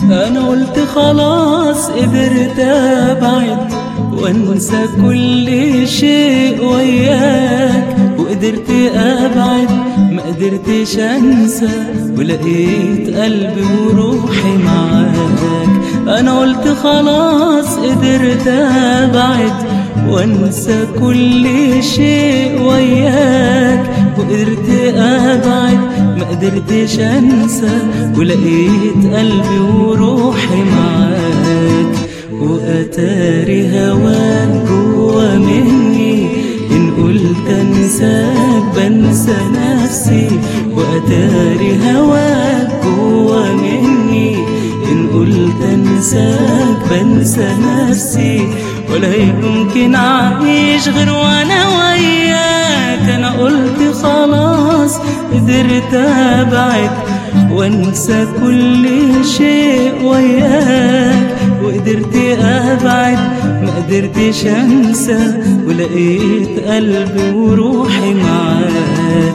انا قلت خلاص قدرت ابعد وانسى كل شيء وياك وقدرت ابعد ما قدرتش انسى ولقيت قلبي وروحي معاك انا قلت خلاص قدرت ابعد وانسى كل شيء وياك وقدرت ابعد ما قدرتش انسى ولقيت قلبي وروحي معاك واتاري هواك جوا مني ان قلت انساك بنسى نفسي واتاري هواك جوا مني ان قلت انساك بنسى نفسي ولا يمكن اعيش غير وانا وياك انا قلت خلاص قدرت ابعد وانسى كل شيء وياك وقدرت ابعد ما قدرتش انسى ولقيت قلبي وروحي معاك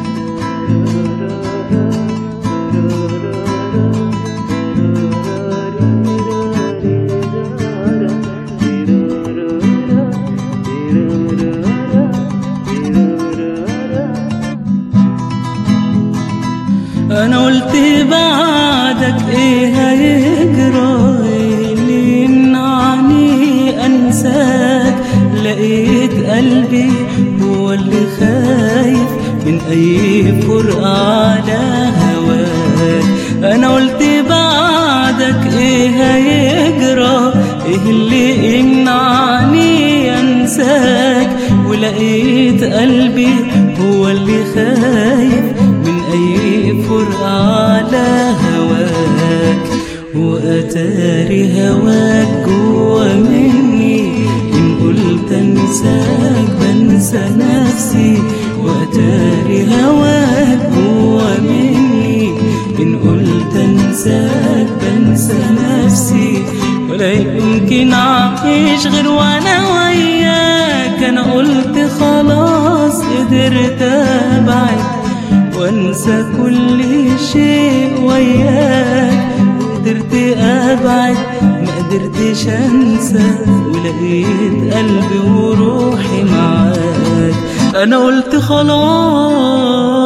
انا قلت بعدك ايه هيجرى اللي يمنعني انساك لقيت قلبي هو اللي خايف من اي فرقة على هواك انا قلت بعدك ايه هيجرى ايه اللي يمنعني انساك ولقيت قلبي هو اللي خايف من أي فرقة على هواك وأتاري هواك جوا مني إن قلت أنساك بنسى نفسي وأتاري هواك جوا مني إن قلت أنساك بنسى نفسي ولا يمكن أعيش غير وأنا وياك أنا قلت خلاص قدرت أبعد وانسى كل شيء وياك قدرت ابعد ما قدرتش انسى ولقيت قلبي وروحي معاك انا قلت خلاص